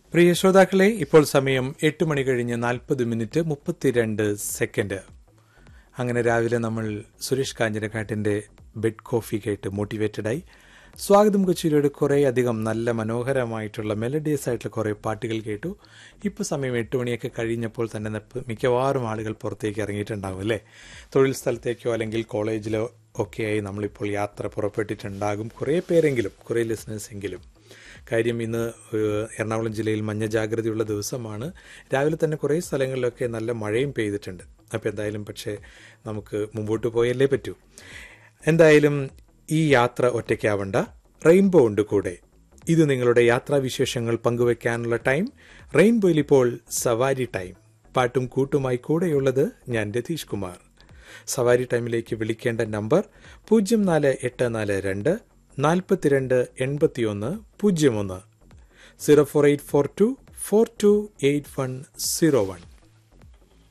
പ്രിയ ശ്രോതാക്കളെ ഇപ്പോൾ സമയം എട്ട് മണി കഴിഞ്ഞ് നാൽപ്പത് മിനിറ്റ് മുപ്പത്തിരണ്ട് സെക്കൻഡ് അങ്ങനെ രാവിലെ നമ്മൾ സുരേഷ് കാഞ്ഞിരക്കാട്ടിന്റെ ബെഡ് കോഫി കേട്ട് മോട്ടിവേറ്റഡായി സ്വാഗതം കൊച്ചിയിലൂടെ കുറേ അധികം നല്ല മനോഹരമായിട്ടുള്ള മെലഡിയസ് ആയിട്ടുള്ള കുറേ പാട്ടുകൾ കേട്ടു ഇപ്പോൾ സമയം എട്ട് മണിയൊക്കെ കഴിഞ്ഞപ്പോൾ തന്നെ നപ്പ് മിക്കവാറും ആളുകൾ പുറത്തേക്ക് ഇറങ്ങിയിട്ടുണ്ടാകും അല്ലേ തൊഴിൽ സ്ഥലത്തേക്കോ അല്ലെങ്കിൽ കോളേജിലോ ഒക്കെയായി നമ്മളിപ്പോൾ യാത്ര പുറപ്പെട്ടിട്ടുണ്ടാകും കുറേ പേരെങ്കിലും കുറേ ലിസണേഴ്സ് എങ്കിലും കാര്യം ഇന്ന് ഏഹ്, എറണാകുളം ജില്ലയിൽ മഞ്ഞ ജാഗ്രതയുള്ള ദിവസമാണ് രാവിലെ തന്നെ കുറേ സ്ഥലങ്ങളിലൊക്കെ നല്ല മഴയും പെയ്തിട്ടുണ്ട് അപ്പോൾ എന്തായാലും പക്ഷേ നമുക്ക് മുമ്പോട്ട് പോയല്ലേ പറ്റൂ എന്തായാലും ഈ യാത്ര ഒറ്റയ്ക്കാവണ്ട റെയിൻബോ ഉണ്ട് കൂടെ ഇത് നിങ്ങളുടെ യാത്രാവിശേഷങ്ങൾ പങ്കുവെക്കാനുള്ള ടൈം റെയിൻബോയിൽ ഇപ്പോൾ സവാരി ടൈം പാട്ടും കൂട്ടുമായി കൂടെയുള്ളത് ഞാൻ രതീഷ് കുമാർ സവാരി ടൈമിലേക്ക് വിളിക്കേണ്ട നമ്പർ പൂജ്യം നാല് എട്ട് നാല് രണ്ട് നാൽപ്പത്തിരണ്ട് എൺപത്തിയൊന്ന് പൂജ്യം ഒന്ന് zero four eight four two four two eight one zero one